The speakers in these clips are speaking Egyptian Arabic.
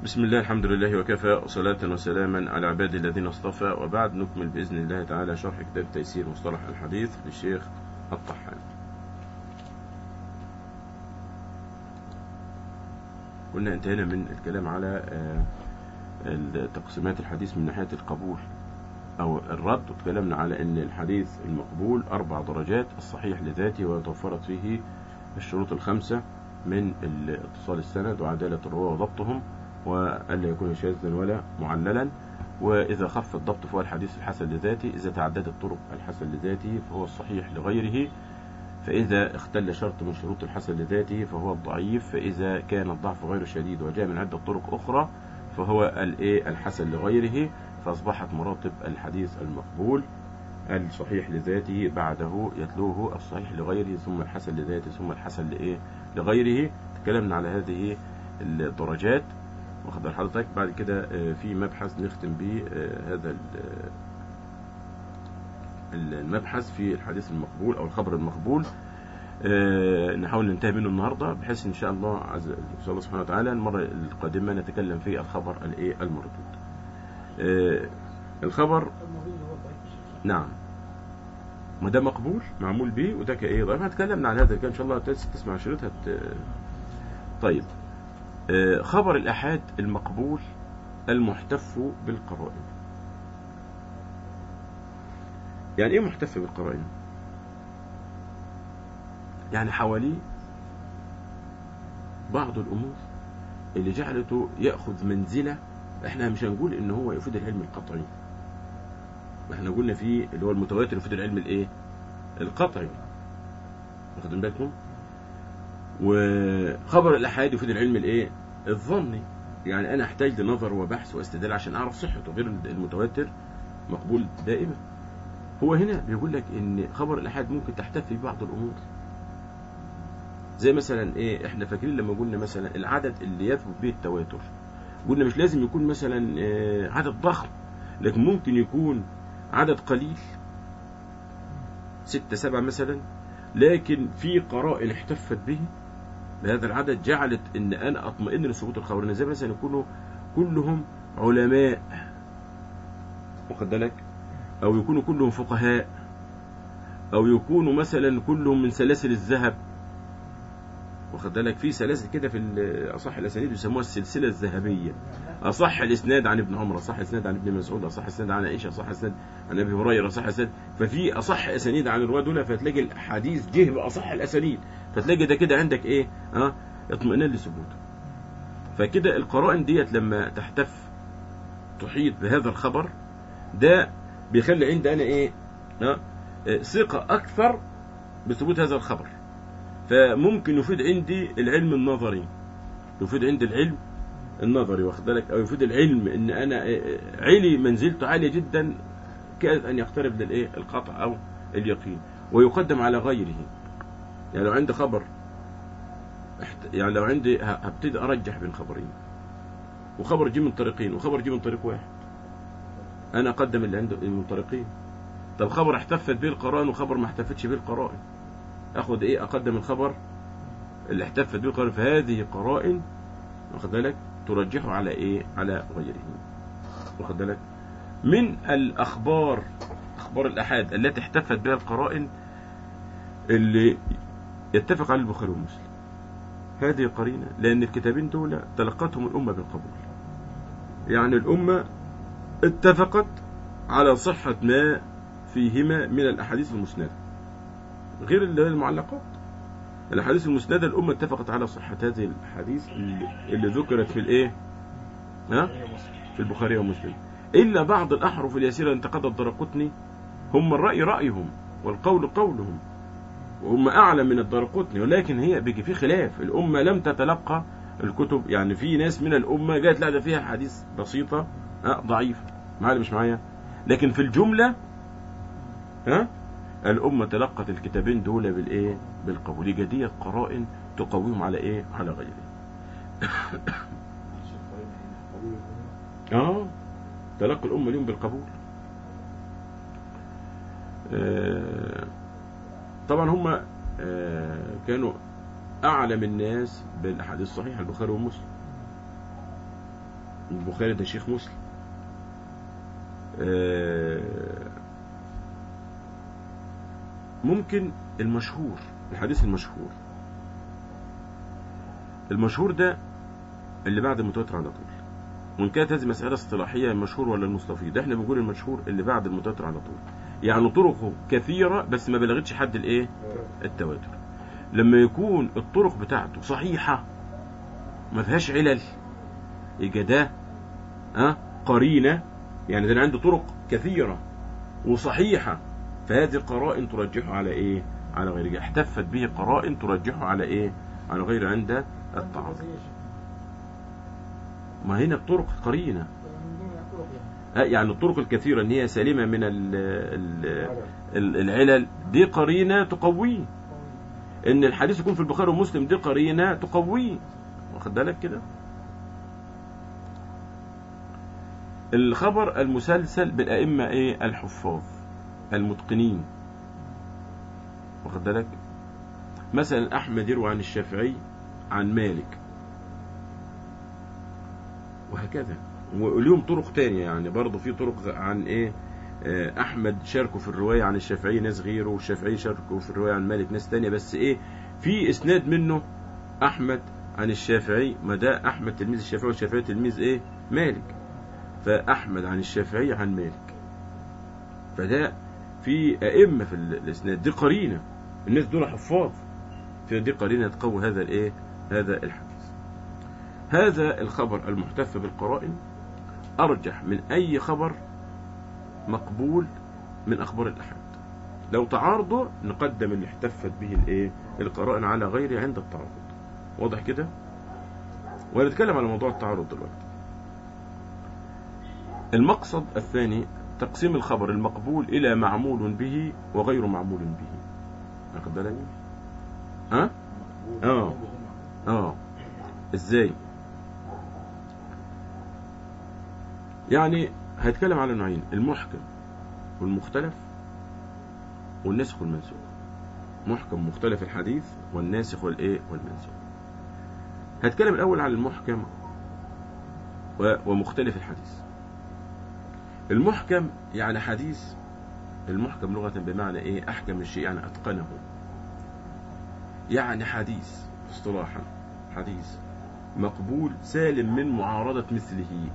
بسم الله الحمد لله وكفى وصلاة وسلاما على عباد الذين اصطفى وبعد نكمل بإذن الله تعالى شرح كتاب تيسير مصطلح الحديث للشيخ الطحان كنا انتهينا من الكلام على تقسيمات الحديث من ناحية القبول أو الرد وتكلمنا على أن الحديث المقبول أربع درجات الصحيح لذاته وتوفرت فيه الشروط الخمسة من اتصال السند وعدالة الرواة وضبطهم وألا يكون شاذا ولا معللا وإذا خف الضبط فهو الحديث الحسن لذاته إذا تعددت طرق الحسن لذاته فهو الصحيح لغيره فإذا اختل شرط من شروط الحسن لذاته فهو الضعيف فإذا كان الضعف غير شديد وجاء من عدة طرق أخرى فهو الايه الحسن لغيره فأصبحت مراتب الحديث المقبول الصحيح لذاته بعده يتلوه الصحيح لغيره ثم الحسن لذاته ثم الحسن لإيه لغيره تكلمنا على هذه الدرجات واخد حضرتك بعد كده في مبحث نختم به هذا المبحث في الحديث المقبول او الخبر المقبول نحاول ننتهي منه النهارده بحيث ان شاء الله عز ان شاء الله سبحانه وتعالى المره القادمه نتكلم في الخبر الايه المردود الخبر نعم ما ده مقبول معمول به وده كايه طيب هتكلمنا عن هذا ان شاء الله تسمع شريط هت طيب خبر الأحاد المقبول المحتف بالقرائن يعني ايه محتف بالقرائن يعني حواليه بعض الأمور اللي جعلته يأخذ منزلة احنا مش هنقول ان هو يفيد العلم القطعي احنا قلنا فيه اللي هو المتواتر يفيد العلم الايه القطعي واخدين بالكم وخبر الأحاد يفيد العلم الايه الظني يعني أنا أحتاج لنظر وبحث واستدلال عشان أعرف صحته غير المتواتر مقبول دائما هو هنا بيقول لك إن خبر الأحاد ممكن تحتف في بعض الأمور زي مثلا إيه إحنا فاكرين لما قلنا مثلا العدد اللي يثبت به التواتر قلنا مش لازم يكون مثلا إيه عدد ضخم لكن ممكن يكون عدد قليل ستة سبعة مثلا لكن في قرائن احتفت به بهذا العدد جعلت ان انا اطمئن لثبوت الخبر ان زي مثلا يكونوا كلهم علماء واخد بالك او يكونوا كلهم فقهاء او يكونوا مثلا كلهم من سلاسل الذهب واخد بالك في سلاسل كده في اصح الاسانيد يسموها السلسله الذهبيه اصح الاسناد عن ابن عمر اصح الاسناد عن ابن مسعود اصح الاسناد عن عائشه اصح الاسناد عن ابي هريره اصح الاسناد ففي اصح اسانيد عن الرواه دول فتلاقي الحديث جه باصح الاسانيد فتلاقي ده كده عندك ايه ها اطمئنان لثبوته فكده القرائن ديت لما تحتف تحيط بهذا الخبر ده بيخلي عندي انا ايه ها ثقه اكثر بثبوت هذا الخبر فممكن يفيد عندي العلم النظري يفيد عندي العلم النظري واخد بالك او يفيد العلم ان انا علي منزلته عاليه جدا كاد ان يقترب للايه القطع او اليقين ويقدم على غيره يعني لو عندي خبر يعني لو عندي هبتدي ارجح بين خبرين وخبر جه من طريقين وخبر جه من طريق واحد انا اقدم اللي عنده من طريقين طب خبر احتفت به القرائن وخبر ما احتفتش به القرائن اخد ايه اقدم الخبر اللي احتفت به القرائن فهذه قرائن واخد بالك ترجحه على ايه على غيره واخد بالك من الاخبار اخبار الاحاد التي احتفت بها القرائن اللي يتفق على البخاري ومسلم هذه قرينة لأن الكتابين دول تلقتهم الأمة بالقبول يعني الأمة اتفقت على صحة ما فيهما من الأحاديث المسندة غير المعلقات الأحاديث المسندة الأمة اتفقت على صحة هذه الأحاديث اللي, اللي ذكرت في الإيه ها؟ في البخاري ومسلم إلا بعض الأحرف اليسيرة انتقد الدرقطني هم الرأي رأيهم والقول قولهم وهم أعلى من الدرقطني ولكن هي بيجي في خلاف الأمة لم تتلقى الكتب يعني في ناس من الأمة جاءت لا ده فيها حديث بسيطة ها ضعيفة معايا مش معايا لكن في الجملة ها الأمة تلقت الكتابين دول بالإيه بالقبول جدية قرائن تقويهم على إيه على غيره اه تلقى الأمة اليوم بالقبول آه طبعا هم آه كانوا أعلم الناس بالأحاديث الصحيحة البخاري ومسلم البخاري ده شيخ مسلم آه، ممكن المشهور الحديث المشهور المشهور ده اللي بعد المتواتر على طول وان كانت هذه مسألة اصطلاحية المشهور ولا المستفيض احنا بنقول المشهور اللي بعد المتواتر على طول يعني طرقه كثيرة بس ما بلغتش حد الايه التواتر لما يكون الطرق بتاعته صحيحة ما فيهاش علل يبقى ده ها قرينة يعني ده عنده طرق كثيرة وصحيحة فهذه قرائن ترجحه على ايه على غيره احتفت به قرائن ترجحه على ايه على غيره عند التعارض ما هنا الطرق قرينة من ضمن الطرق يعني آه، يعني الطرق الكثيرة ان هي سليمة من ال ال ال- العلل دي قرينة تقويه قوي. ان الحديث يكون في البخاري ومسلم دي قرينة تقويه واخد بالك كده الخبر المسلسل بالأئمة ايه الحفاظ المتقنين واخد بالك مثلا أحمد يروي عن الشافعي عن مالك وهكذا وليهم طرق تانية يعني برضه في طرق عن ايه آه، احمد شاركوا في الروايه عن الشافعي ناس غيره والشافعي شاركوا في الروايه عن مالك ناس تانية بس ايه في اسناد منه احمد عن الشافعي ما ده احمد تلميذ الشافعي والشافعي تلميذ ايه مالك فاحمد عن الشافعي عن مالك فده في ائمه في ال- الاسناد دي قرينه الناس دول حفاظ فدي قرينه تقوي هذا الايه هذا الحديث هذا الخبر المحتف بالقرائن ارجح من اي خبر مقبول من اخبار الاحاد لو تعارضوا نقدم اللي احتفت به الايه القرائن على غيره عند التعارض واضح كده ونتكلم على موضوع التعارض دلوقتي المقصد الثاني تقسيم الخبر المقبول الى معمول به وغير معمول به واخد بالك ها اه اه ازاي يعني هيتكلم على نوعين المحكم والمختلف والناسخ والمنسوخ محكم مختلف الحديث والناسخ والايه والمنسوخ هتكلم الاول عن المحكم و- ومختلف الحديث المحكم يعني حديث المحكم لغة بمعنى ايه احكم الشيء يعني اتقنه يعني حديث اصطلاحا حديث مقبول سالم من معارضة مثله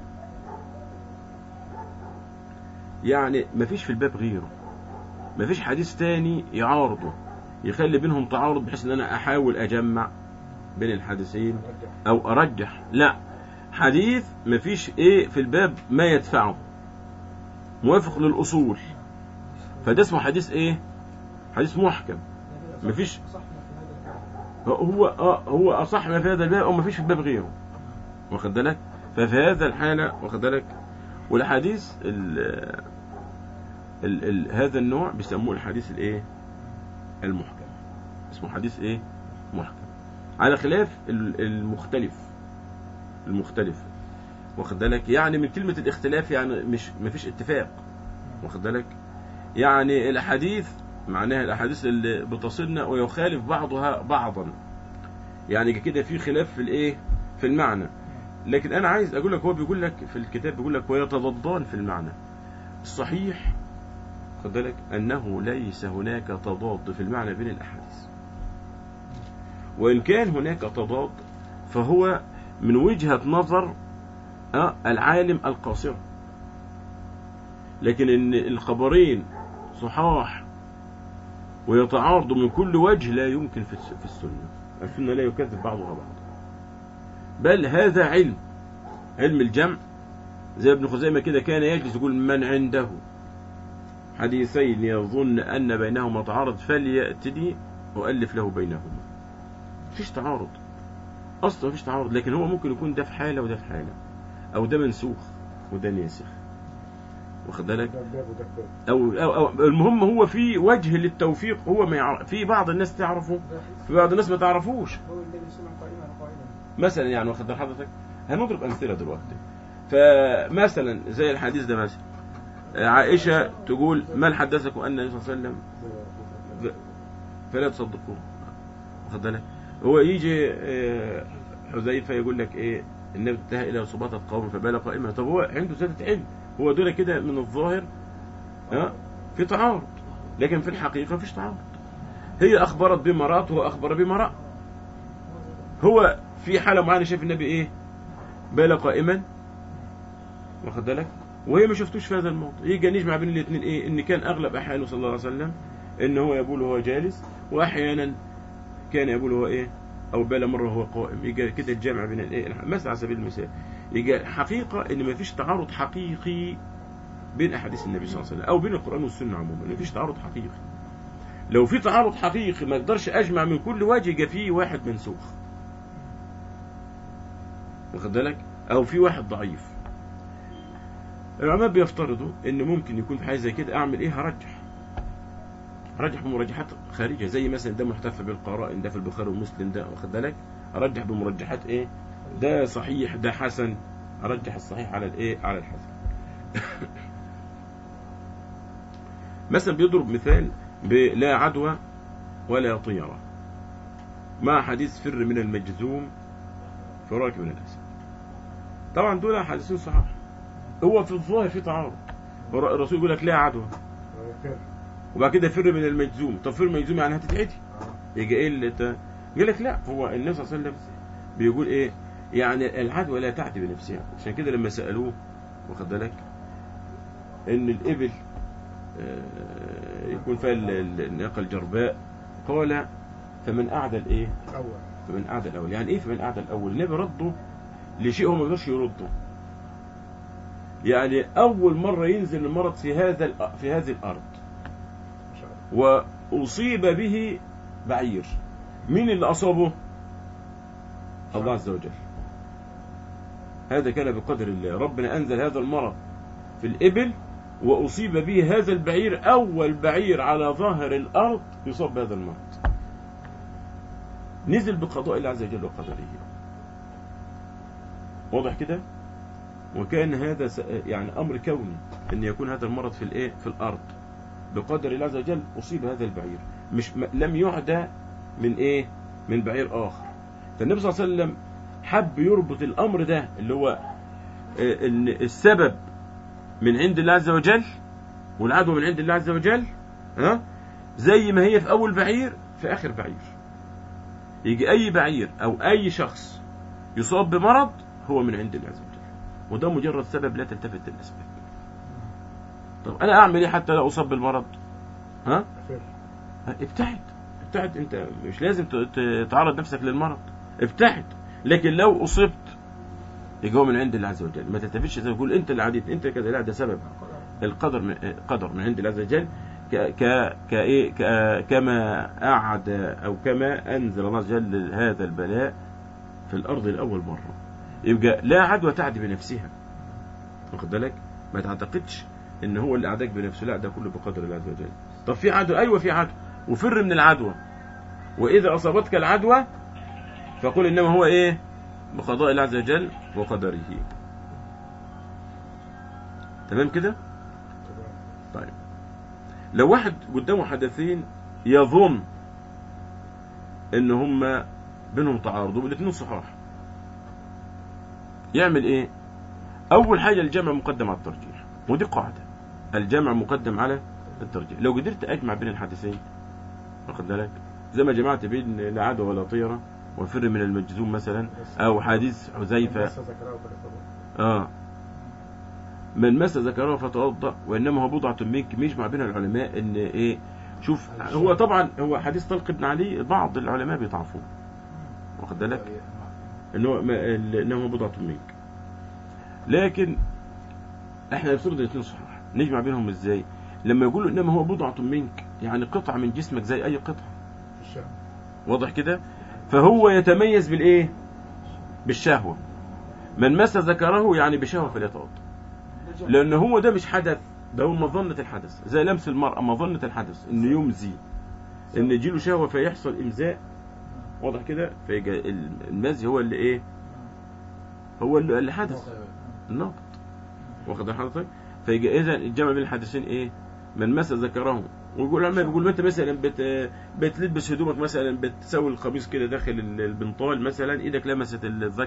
يعني مفيش في الباب غيره مفيش حديث تاني يعارضه يخلي بينهم تعارض بحيث ان انا احاول اجمع بين الحديثين او ارجح لا حديث مفيش ايه في الباب ما يدفعه موافق للاصول فده اسمه حديث ايه حديث محكم مفيش- صح في هذا الباب. هو آه هو اصح ما في هذا الباب او ما فيش في الباب غيره واخد بالك ففي هذا الحاله واخد بالك والحديث ال ال ال هذا النوع بيسموه الحديث الايه المحكم اسمه حديث ايه محكم على خلاف ال- المختلف المختلف واخد بالك يعني من كلمة الاختلاف يعني مش مفيش اتفاق واخد بالك يعني الاحاديث معناها الاحاديث اللي بتصلنا ويخالف بعضها بعضا يعني كده في خلاف في الايه في المعنى لكن انا عايز اقول لك هو بيقول لك في الكتاب بيقول لك ويتضادان في المعنى الصحيح خد بالك انه ليس هناك تضاد في المعنى بين الاحاديث وان كان هناك تضاد فهو من وجهة نظر آه، العالم القاصرة لكن ان الخبرين صحاح ويتعارضوا من كل وجه لا يمكن في الس- في السنة السنة لا يكذب بعضها بعضا بل هذا علم علم الجمع زي ابن خزيمة كده كان يجلس يقول من عنده حديثين يظن أن بينهما تعارض فليأتني وألف له بينهما مفيش تعارض أصلا مفيش تعارض لكن هو ممكن يكون ده في حالة وده في حالة أو ده منسوخ وده ناسخ واخد بالك ده باب وده باب أو, أو, أو المهم هو في وجه للتوفيق هو ما يعرف في بعض الناس تعرفه ده حديث في بعض الناس ما تعرفوش هو الذي سمع قائما قائلا مثلا يعني واخد بال حضرتك هنضرب امثله دلوقتي فمثلا زي الحديث ده مثلا عائشه تقول من حدثكم ان النبي صلى الله عليه وسلم ده- فلا تصدقوه واخد بالك هو يجي آه، حذيفه يقول لك ايه النبي انتهى الى سباطة قوم فبال قائما طب هو عنده زيادة علم هو دول كده من الظاهر ها في تعارض لكن في الحقيقة مفيش تعارض هي اخبرت بما رأت وهو اخبر بما رأى هو في حالة معينة شاف النبي ايه بال قائما واخد بالك وهي ما شفتوش في هذا الموضوع يجي نجمع بين الاثنين ايه ان كان اغلب احيانه صلى الله عليه وسلم ان هو يبول وهو جالس واحيانا كان يقول هو ايه او بال مره هو قائم يجي كده الجامع بين الايه مثلا على سبيل المثال يجي حقيقه ان ما فيش تعارض حقيقي بين احاديث النبي صلى الله عليه وسلم او بين القران والسنه عموما ما فيش تعارض حقيقي لو في تعارض حقيقي ما اقدرش اجمع من كل وجه يبقى فيه واحد منسوخ واخد بالك او في واحد ضعيف العلماء بيفترضوا ان ممكن يكون في حاجه زي كده اعمل ايه هرجح ارجح بمرجحات خارجه زي مثلا ده محتفى بالقرائن ده في البخاري ومسلم ده واخد بالك ارجح بمرجحات ايه ده صحيح ده حسن ارجح الصحيح على الايه على الحسن مثلا بيضرب مثال بلا عدوى ولا طيرة مع حديث فر من المجذوم فراك من الأسد طبعا دول حديثين صحاح هو في الظاهر في تعارض الرسول يقول لك لا عدوى وبعد كده فر من المجزوم طب فر من المجزوم يعني هتتعدي يجي ايه اللي ت... يقول لك لا هو النبي صلى الله عليه وسلم بيقول ايه يعني العدوى لا تعدي بنفسها عشان كده لما سالوه واخد بالك ان الابل آه، يكون فيها ال- ال- الناقه الجرباء قال فمن اعدى الايه اول فمن اعدى الاول يعني ايه فمن اعدى الاول النبي رده لشيء هو ما يقدرش يرده يعني اول مره ينزل المرض في هذا الأ- في هذه الارض ما شاء الله وأصيب به بعير مين اللي أصابه الله عز وجل هذا كان بقدر الله ربنا أنزل هذا المرض في الإبل وأصيب به هذا البعير أول بعير على ظاهر الأرض يصاب بهذا المرض نزل بقضاء الله عز وجل وقدره واضح كده وكان هذا س- يعني أمر كوني أن يكون هذا المرض في الإيه في الأرض بقدر الله عز وجل أصيب هذا البعير مش م- لم يعدى من إيه من بعير آخر فالنبي صلى الله عليه وسلم حب يربط الأمر ده اللي هو آه، إن السبب من عند الله عز وجل والعدوى من عند الله عز وجل ها زي ما هي في أول بعير في آخر بعير يجي أي بعير أو أي شخص يصاب بمرض هو من عند الله عز وجل وده مجرد سبب لا تلتفت للأسباب طب أنا أعمل إيه حتى لا أصاب بالمرض ها خير ابتعد ابتعد انت مش لازم ت- ت- تعرض نفسك للمرض ابتعد لكن لو اصبت يجي هو من عند الله عز وجل ما تلتفتش زي ما يقول انت اللي عديت انت كذا لا ده سبب القدر من قدر من عند الله عز وجل ك ك كايه ك- كما اعد او كما انزل الله عز وجل هذا البلاء في الارض لاول مره يبقى لا عدوى تعدي بنفسها واخد بالك ما تعتقدش ان هو اللي اعداك بنفسه لا ده كله بقدر الله عز وجل طب في عدوى ايوه في عدوى وفر من العدوى واذا اصابتك العدوى فقل انما هو ايه بقضاء الله عز وجل وقدره تمام كده تمام طيب لو واحد قدامه حدثين يظن ان هما بينهم تعارض والاثنين صحاح يعمل ايه اول حاجه الجمع مقدم على الترجيح ودي قاعده الجمع مقدم على الترجيح لو قدرت اجمع بين الحدثين واخد بالك زي ما جمعت بين لا عدوى ولا طيره وفر من المجذوم مثلا او حديث حذيفه لسه ذكرها وكذا اه من مس ذكره فتوضا وانما هو بضعه منك يجمع بين العلماء ان ايه شوف هو طبعا هو حديث طلق بن علي بعض العلماء بيضعفوه واخد بالك انه ما- ال- انه هو بضعه منك لكن احنا نفترض الاثنين صحاح نجمع بينهم ازاي لما يقولوا انما هو بضعه منك يعني قطعه من جسمك زي اي قطعه في الشام واضح كده فهو يتميز بالايه بالشهوه من مس ذكره يعني بشهوه فليتوضا لان هو ده مش حدث ده هو مظنه الحدث زي لمس المراه مظنه الحدث انه يمزي ان يجيله شهوه فيحصل امزاء واضح كده فيجي المزي هو اللي ايه هو اللي اللي حدث النقد واخد حضرتك فيجي اذا الجمع بين الحدثين ايه من مس ذكره ويقول العلماء بيقول ما انت مثلا بت بتلبس هدومك مثلا بتسوي القميص كده داخل ال- البنطال مثلا ايدك لمست الذكر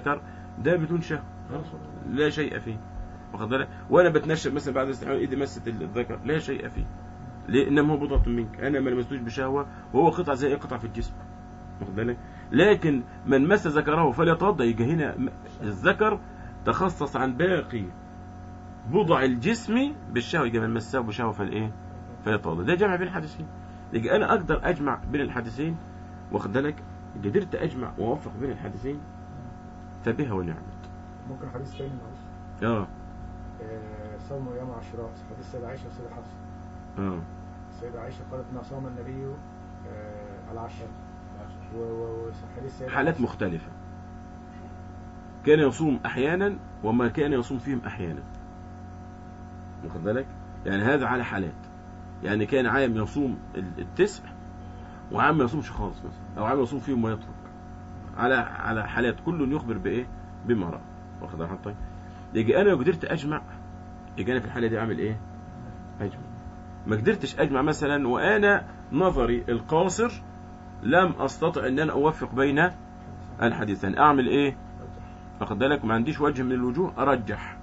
ده بدون شهوة لا شيء فيه واخد بالك وانا بتنشف مثلا بعد الاستحمام ايدي مست الذكر لا شيء فيه ليه انما هو بضعة منك انا ما لمستوش بشهوة وهو قطعة زي اي قطعة في الجسم واخد بالك لكن من مس ذكره فليتوضا يجي هنا م- الذكر تخصص عن باقي بضع الجسم بالشهوة يجي من مسه بشهوة فالايه فيتوضا ده جمع بين الحديثين يجي انا اقدر اجمع بين الحديثين واخد بالك قدرت اجمع واوفق بين الحديثين فبها ونعمت ممكن حديث تاني معلش اه آه، صوم يوم عاشوراء حديث السيدة عائشة والسيدة حفصة اه السيدة عائشة قالت ما صام النبي آه، العشر و- و- وحديث السيدة حالات حفصة. مختلفة كان يصوم أحيانا وما كان يصوم فيهم أحيانا واخد بالك يعني هذا على حالات يعني كان عام يصوم ال- التسع وعام ما يصومش خالص مثلا أو عام يصوم فيهم ويترك على على حالات كل يخبر بإيه بما رأى واخد بالك طيب يجي أنا لو قدرت أجمع يجي أنا في الحالة دي أعمل إيه أجمع ما قدرتش أجمع مثلا وأنا نظري القاصر لم أستطع أن أنا أوفق بين الحديثين أعمل إيه واخد بالك ما عنديش وجه من الوجوه أرجح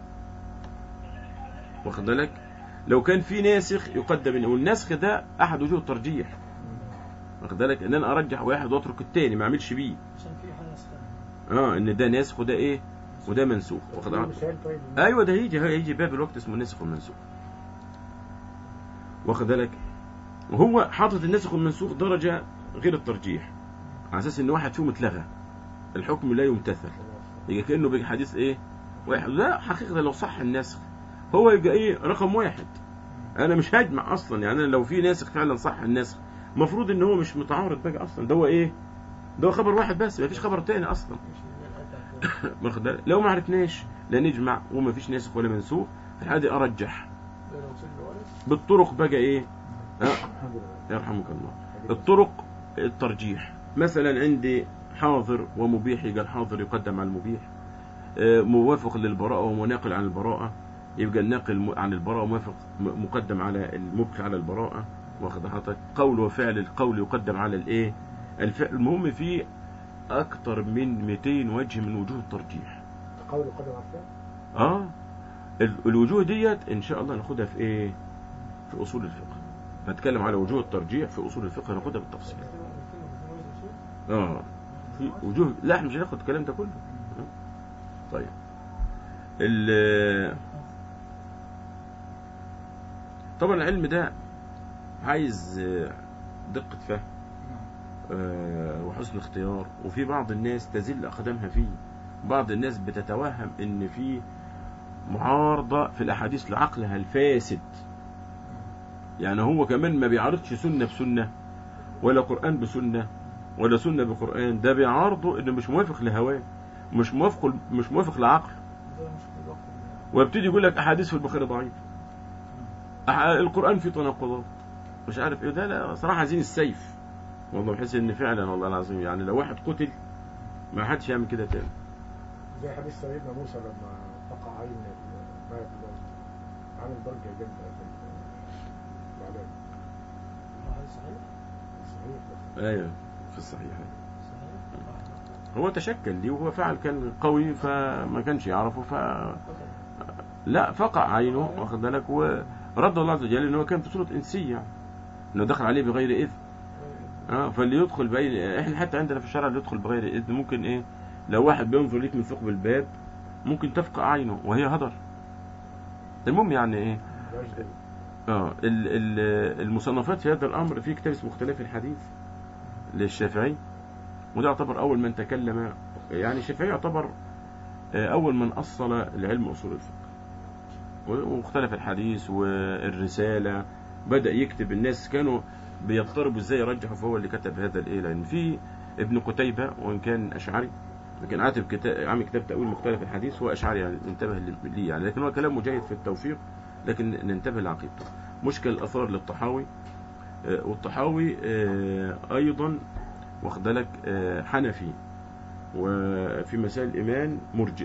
واخد بالك لو كان في ناسخ يقدم والنسخ ده أحد وجوه الترجيح واخد بالك ان انا ارجح واحد واترك التاني ما اعملش بيه عشان في حاجة اسمها اه ان ده ناسخ وده ايه وده منسوخ واخد في بالك مثال طيب ايوه ده هيجي هيجي باب الوقت اسمه الناسخ والمنسوخ واخد بالك وهو حاطط الناسخ والمنسوخ درجه غير الترجيح على اساس ان واحد فيهم اتلغى الحكم لا يمتثل يبقى كانه بيجي حديث ايه واحد لا حقيقه لو صح الناسخ هو يبقى ايه رقم واحد انا مش هجمع اصلا يعني أنا لو في ناسخ فعلا صح الناسخ المفروض ان هو مش متعارض بقى اصلا ده هو ايه ده هو خبر واحد بس ما فيش خبر تاني اصلا مش من الأدب واخد بالك؟ لو ما عرفناش لا نجمع وما فيش ناسخ ولا منسوخ في الحاله دي ارجح ده لو سجل ورث بالطرق بقى ايه آه، الحمد لله يرحمك الله الطرق الترجيح مثلا عندي حاضر ومبيح يبقى الحاضر يقدم على المبيح آه، موافق للبراءة ومناقل عن البراءة يبقى الناقل م- عن البراءة موافق م- مقدم على المبقي على البراءة واخد حضرتك قول وفعل القول يقدم على الايه الفعل المهم في اكتر من 200 وجه من وجوه الترجيح قول قدم عفان اه ال- الوجوه ديت ان شاء الله ناخدها في ايه في اصول الفقه نتكلم على وجوه الترجيح في اصول الفقه ناخدها بالتفصيل اه في وجوه لا احنا مش هناخد الكلام ده كله آه. طيب ال طبعا العلم ده عايز آه، دقة فهم آه، وحسن اختيار وفي بعض الناس تزل أقدامها فيه بعض الناس بتتوهم ان في معارضة في الأحاديث لعقلها الفاسد يعني هو كمان ما بيعارضش سنة بسنة ولا قرآن بسنة ولا سنة بقرآن ده بيعارضه انه مش موافق لهواه مش موافق مش موافق لعقله ده مش في الوقت ويبتدي يقول لك احاديث في البخاري ضعيف أح- القران فيه تناقضات مش عارف ايه ده لا صراحه عايزين السيف والله بحس ان فعلا والله العظيم يعني لو واحد قتل ما حدش يعمل كده تاني زي حديث سيدنا موسى لما وقع عين الماء في الأرض عامل ضجة جامدة في ال- الإعلام هذا صحيح صحيح ايوه في الصحيح صحيح هو تشكل ليه وهو فعل كان قوي فما كانش يعرفه ف لا فقع عينه واخد بالك ورد الله عز وجل ان هو كان في صوره انسيه يعني انه دخل عليه بغير اذن اه فاللي يدخل بأي احنا حتى عندنا في الشارع اللي يدخل بغير اذن ممكن ايه لو واحد بينظر ليك من ثقب الباب ممكن تفقع عينه وهي هدر المهم يعني ايه بلاش دي. اه ال- ال- المصنفات في هذا الامر في كتاب اسمه اختلاف الحديث للشافعي وده يعتبر اول من تكلم يعني الشافعي يعتبر آه، اول من اصل العلم اصول الفقه و- واختلف الحديث والرساله بدا يكتب الناس كانوا بيضطربوا ازاي يرجحوا فهو اللي كتب هذا الايه لان في ابن قتيبه وان كان اشعري لكن عاتب كتاب عامل كتاب تاويل مختلف الحديث هو اشعري يعني انتبه ليه يعني لكن هو كلام مجيد في التوفيق لكن ننتبه لعقيدته مشكل الاثار للطحاوي آه، والطحاوي آه، ايضا واخد بالك آه، حنفي وفي مسائل الايمان مرجئ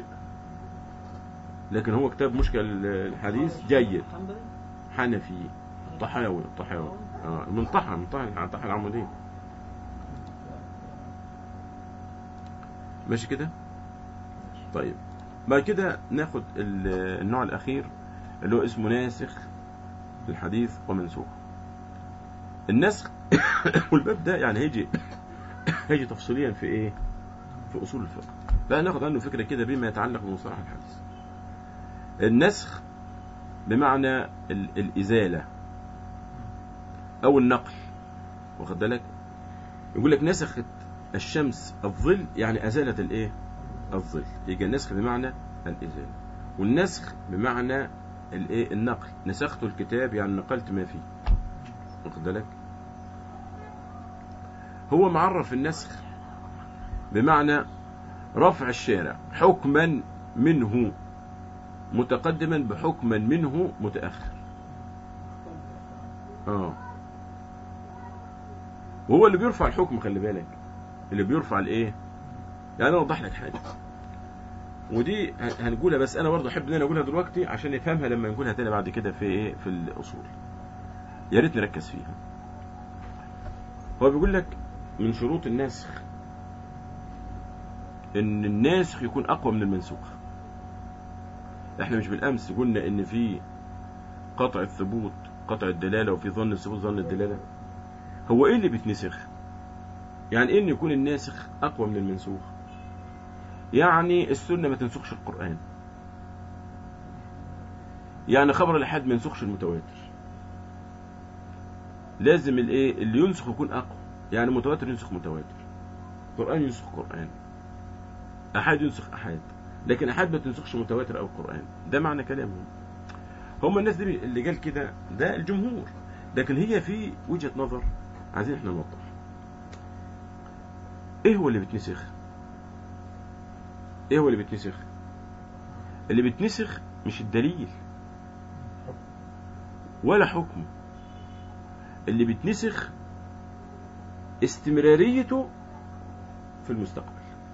لكن هو كتاب مشكل الحديث جيد حنبلي حنفي طحاوي الطحاوي اه من طحا من طحا عن طحا العمودين ماشي كده طيب بعد كده ناخد ال- النوع الأخير اللي هو اسمه ناسخ الحديث ومنسوخ النسخ والباب ده يعني هيجي هيجي تفصيليا في ايه في اصول الفقه فهناخد عنه فكره كده بما يتعلق بمصطلح الحديث النسخ بمعنى ال- الازاله او النقل واخد بالك يقول لك نسخت الشمس الظل يعني ازالت الايه الظل يبقى النسخ بمعنى الازاله والنسخ بمعنى الايه النقل نسخت الكتاب يعني نقلت ما فيه واخد بالك هو معرف النسخ بمعنى رفع الشارع حكما منه متقدما بحكما منه متأخر اه وهو اللي بيرفع الحكم خلي بالك اللي بيرفع الايه يعني انا اوضح لك حاجه ودي ه- هنقولها بس انا برضه احب ان انا اقولها دلوقتي عشان نفهمها لما نقولها تاني بعد كده في ايه في الاصول يا ريت نركز فيها هو بيقول لك من شروط الناسخ ان الناسخ يكون اقوى من المنسوخ احنا مش بالامس قلنا ان في قطع الثبوت قطع الدلاله وفي ظن الثبوت ظن الدلاله هو ايه اللي بيتنسخ يعني ايه ان يكون الناسخ اقوى من المنسوخ يعني السنه ما تنسخش القران يعني خبر الأحد ما ينسخش المتواتر لازم الايه اللي ينسخ يكون اقوى يعني متواتر ينسخ متواتر قرآن ينسخ قرآن أحد ينسخ أحد لكن أحد ما تنسخش متواتر أو قرآن ده معنى كلامهم هم الناس دي اللي قال كده ده الجمهور لكن هي في وجهة نظر عايزين احنا نوضح ايه هو اللي بيتنسخ ايه هو اللي بيتنسخ اللي بيتنسخ مش الدليل ولا حكمه اللي بيتنسخ استمراريته في المستقبل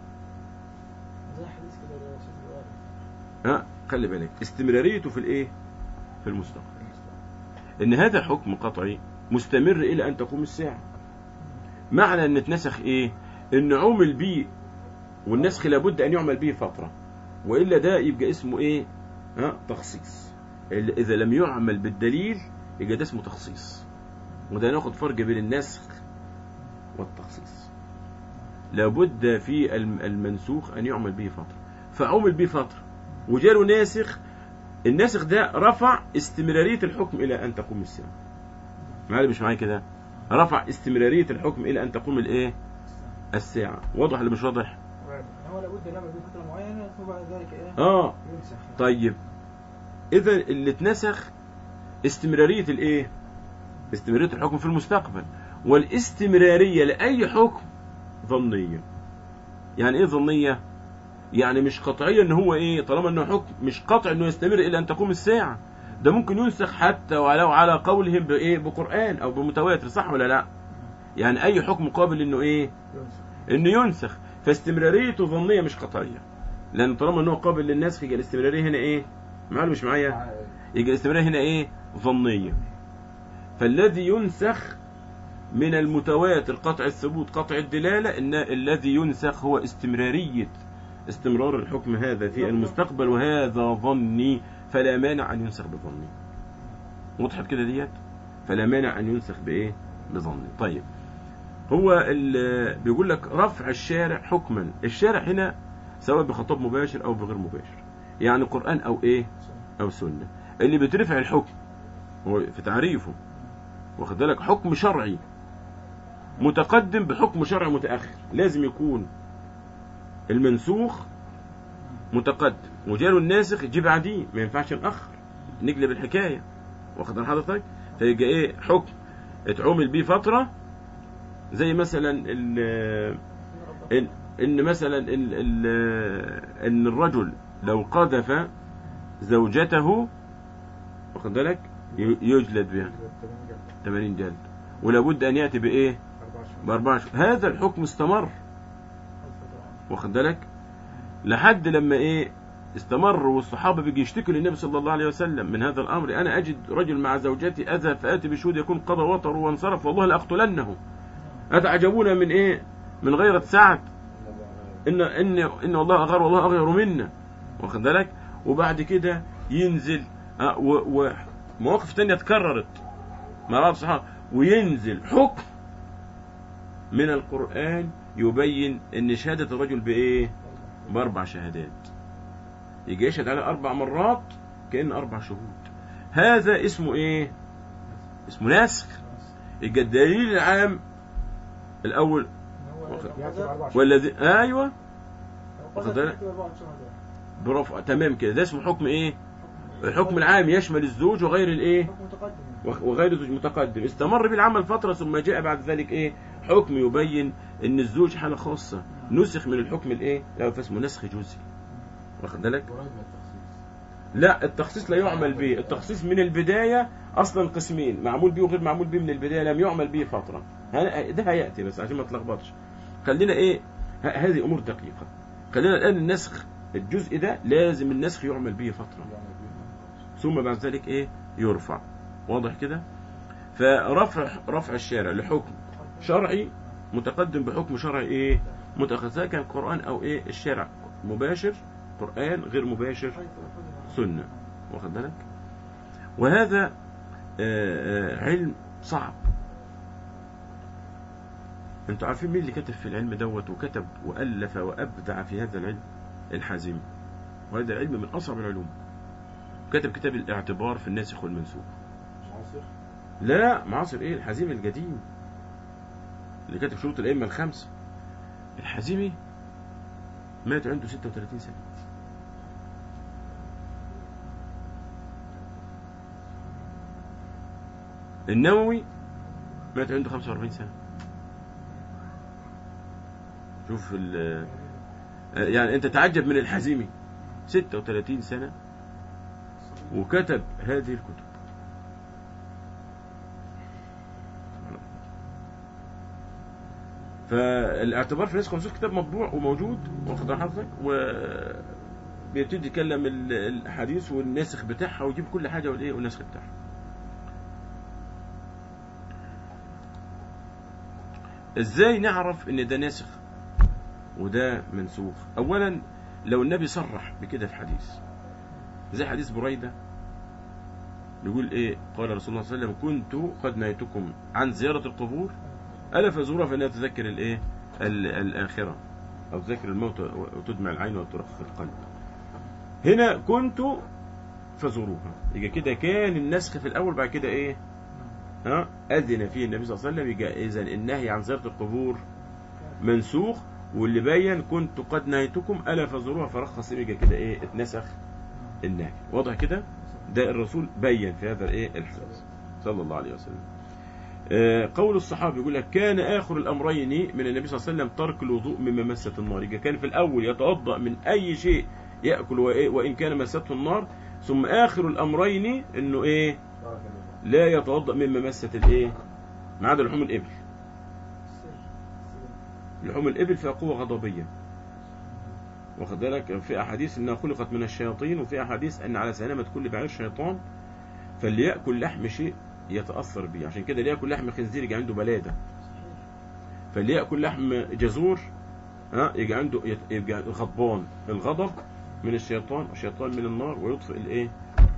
زي حديث كده يا سيدي الوالد ها خلي بالك استمراريته في الايه في المستقبل ان هذا حكم قطعي مستمر الى ان تقوم الساعه معنى ان اتنسخ ايه ان عمل به والنسخ لابد ان يعمل به فتره والا ده يبقى اسمه ايه ها تخصيص ال- اذا لم يعمل بالدليل يبقى ده اسمه تخصيص وده ناخد فرق بين النسخ والتخصيص لابد في الم- المنسوخ ان يعمل به فتره فعمل به فتره وجاله ناسخ الناسخ ده رفع استمرارية الحكم إلى أن تقوم الساعة معايا مش معايا كده رفع استمرارية الحكم إلى أن تقوم الإيه الساعة واضح اللي مش واضح هو لابد يعمل به فترة معينة ثم بعد ذلك ايه آه ينسخ يعني. طيب إذا اللي اتنسخ استمرارية الإيه استمرارية الحكم في المستقبل والاستمرارية لأي حكم ظنية يعني إيه ظنية يعني مش قطعية ان هو ايه طالما انه حكم مش قطع انه يستمر الى ان تقوم الساعة ده ممكن ينسخ حتى ولو على قولهم بايه بقرآن او بمتواتر صح ولا لا يعني اي حكم قابل انه ايه ينسخ انه ينسخ فاستمراريته ظنية مش قطعية لان طالما انه قابل للنسخ يبقى الاستمرارية هنا ايه معلوم مش معايا يبقى الاستمرارية هنا ايه ظنية فالذي ينسخ من المتواتر قطع الثبوت قطع الدلالة ان الذي ينسخ هو استمرارية استمرار الحكم هذا في المستقبل وهذا ظني فلا مانع ان ينسخ بظني وضحت كده ديت فلا مانع ان ينسخ بايه بظني طيب هو ال- بيقول لك رفع الشارع حكما الشارع هنا سواء بخطاب مباشر او بغير مباشر يعني قرآن او ايه او سنة اللي بترفع الحكم هو في تعريفه واخد بالك حكم شرعي متقدم بحكم شرعي متأخر لازم يكون المنسوخ متقدم وجاله الناسخ يجي بعديه ما ينفعش نأخر نقلب الحكاية واخد بال حضرتك فيبقى ايه حكم اتعمل بيه فترة زي مثلا ال ان, إن مثلا ال ال ان الرجل لو قذف زوجته واخد بالك ي- يجلد بها 80 جلد ولابد ان ياتي بايه 14 ب 14 هذا الحكم استمر واخد بالك لحد لما ايه استمر والصحابه بيجي يشتكوا للنبي صلى الله عليه وسلم من هذا الامر انا اجد رجل مع زوجتي اذى فاتي بشهود يكون قضى وطر وانصرف والله لاقتلنه اتعجبون من ايه من غيرة سعد ان ان ان الله غير والله اغير منا واخد بالك وبعد كده ينزل آه، و- ومواقف تانية اتكررت مع بعض الصحابة وينزل حكم من القرآن يبين ان شهادة الرجل بايه باربع شهادات يجي يشهد على اربع مرات كأن اربع شهود هذا اسمه ايه اسمه نسخ يبقى الدليل العام الاول يأتي بأربع شهور. والذي ايوه واخد بالك؟ يكتب أربعة شهداء برافو تمام كده ده اسمه حكم ايه الحكم العام يشمل الزوج وغير الايه حكم متقدم وغ- وغير الزوج متقدم استمر بالعمل فترة ثم جاء بعد ذلك ايه حكم يبين ان الزوج حالة خاصة نسخ من الحكم الايه لا فاسمه نسخ جزئي واخد بالك قريب من التخصيص لا التخصيص لا يعمل به التخصيص من البداية اصلا قسمين معمول به وغير معمول به من البداية لم يعمل به فترة هن- ده هيأتي بس عشان ما تلخبطش خلينا ايه ه- هذه امور دقيقة خلينا الان النسخ الجزء ده لازم النسخ يعمل به فترة يعني بيه. ثم بعد ذلك ايه يرفع واضح كده فرفع رفع الشارع لحكم شرعي متقدم بحكم شرعي ايه متأخر سواء كان قرآن او ايه الشارع مباشر قرآن غير مباشر حيث أخذها. سنة واخد بالك وهذا آه، آه، علم صعب انتوا عارفين مين اللي كتب في العلم دوت وكتب وألف وأبدع في هذا العلم الحازمي وهذا العلم من أصعب العلوم كتب كتاب الاعتبار في الناسخ والمنسوخ معاصر لا معاصر ايه الحزيمي القديم اللي كاتب شروط الائمه الخمسه الحزيمي مات عنده 36 سنه النووي مات عنده 45 سنه شوف ال يعني انت تعجب من الحزيمي 36 سنه وكتب هذه الكتب فالاعتبار في النسخ والمنسوخ كتاب مطبوع وموجود واخد بال حضرتك و بيبتدي يتكلم ال- الحديث والناسخ بتاعها ويجيب كل حاجه والايه والنسخ بتاعها ازاي نعرف ان ده ناسخ وده منسوخ اولا لو النبي صرح بكده في حديث زي حديث بريده بيقول ايه قال رسول الله صلى الله عليه وسلم كنت قد نهيتكم عن زياره القبور ألا فزورها فإنها تذكر الإيه؟ ال- الآخرة أو تذكر الموت وتدمع العين وترخص القلب. هنا كنت فزوروها. يبقى كده كان النسخ في الأول بعد كده إيه؟ ها؟ أذن فيه النبي صلى الله عليه وسلم يبقى إذا النهي عن زيارة القبور منسوخ واللي بين كنت قد نهيتكم ألا فزوروها فرخص يبقى كده إيه؟ اتنسخ النهي. واضح كده؟ ده الرسول بين في هذا الإيه؟ الحديث صلى الله عليه وسلم. آه، قول الصحابي يقول لك كان آخر الأمرين من النبي صلى الله عليه وسلم ترك الوضوء مما مست النار يبقى كان في الأول يتوضأ من أي شيء يأكل وإيه- وإن كان مسته النار ثم آخر الأمرين إنه إيه بارك الله لا يتوضأ مما مست الإيه ما عدا لحوم الإبل السر. لحوم الإبل فيها قوة غضبية واخد بالك في أحاديث إنها خلقت من الشياطين وفي أحاديث أن على سلامة كل بعير شيطان فاللي يأكل لحم شيء يتأثر به عشان كده اللي يأكل لحم خنزير يجي عنده بلادة صحيح. فاللي ياكل لحم جزور ها يجي عنده يبقى غضبان الغضب من الشيطان والشيطان من النار ويطفئ الايه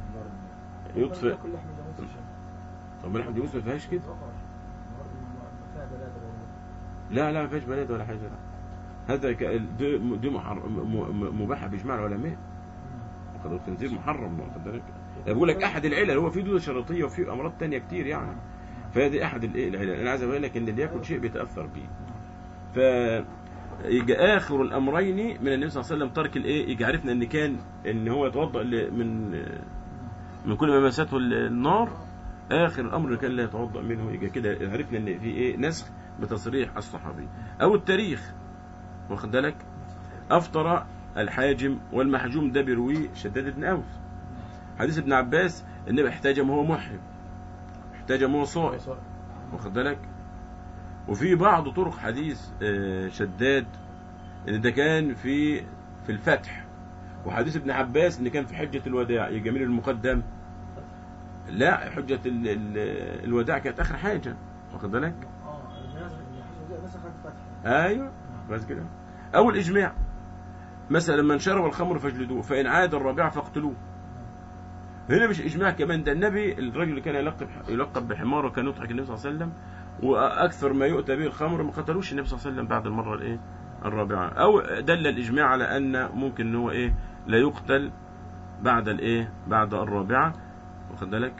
يطفئ كل لحم جاموس الشام. طب ما لحم جاموس ما فيهاش كده فقر. النهارده فيها بلاد برضه. لا لا ما فيهاش بلاد ولا حاجه لا. هذا ك- دي دي محر- م- م- مباحه باجماع العلماء واخد الخنزير محرم واخد بالك بقول لك احد العلل هو في دوده شرطيه وفي امراض تانية كتير يعني فهذه احد الايه العلل انا عايز اقول لك ان اللي ياكل شيء بيتاثر بيه ف يجي اخر الامرين من النبي صلى الله عليه وسلم ترك الايه يجي عرفنا ان كان ان هو يتوضا ل- من من كل ما مسته النار اخر الامر اللي كان لا يتوضا منه يجي كده عرفنا ان في ايه نسخ بتصريح الصحابي او التاريخ واخد بالك افطر الحاجم والمحجوم ده بيرويه شداد بن اوس حديث ابن عباس النبي احتجم وهو محرم احتجم وهو صائم واخد بالك وفي بعض طرق حديث آه، شداد ان ده كان في في الفتح وحديث ابن عباس ان كان في حجة الوداع يبقى مين المقدم لا حجة ال- ال- الوداع كانت اخر حاجة واخد بالك اه الناس اللي حسوا دي نسخت فتح ايوه بس كده أو الإجماع مثلا من شرب الخمر فاجلدوه فإن عاد الرابعة فاقتلوه هنا مش إجماع كمان ده النبي الرجل اللي كان يلقب يلقب بحمار وكان يضحك النبي صلى الله عليه وسلم وأكثر ما يؤتى به الخمر ما قتلوش النبي صلى الله عليه وسلم بعد المرة الإيه الرابعة أو دل الإجماع على أن ممكن إن هو إيه لا يقتل بعد الإيه بعد الرابعة واخد بالك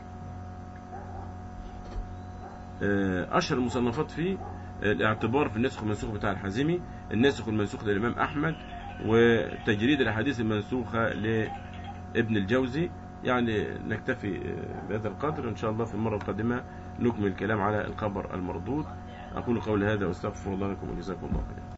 آه، أشهر المصنفات فيه الاعتبار في النسخ والمنسوخ بتاع الحازمي الناسخ والمنسوخ للإمام أحمد وتجريد الأحاديث المنسوخة لابن الجوزي يعني نكتفي آه، بهذا القدر إن شاء الله في المرة القادمة نكمل الكلام على الخبر المردود أقول قولي هذا وأستغفر الله لكم وجزاكم الله خيرا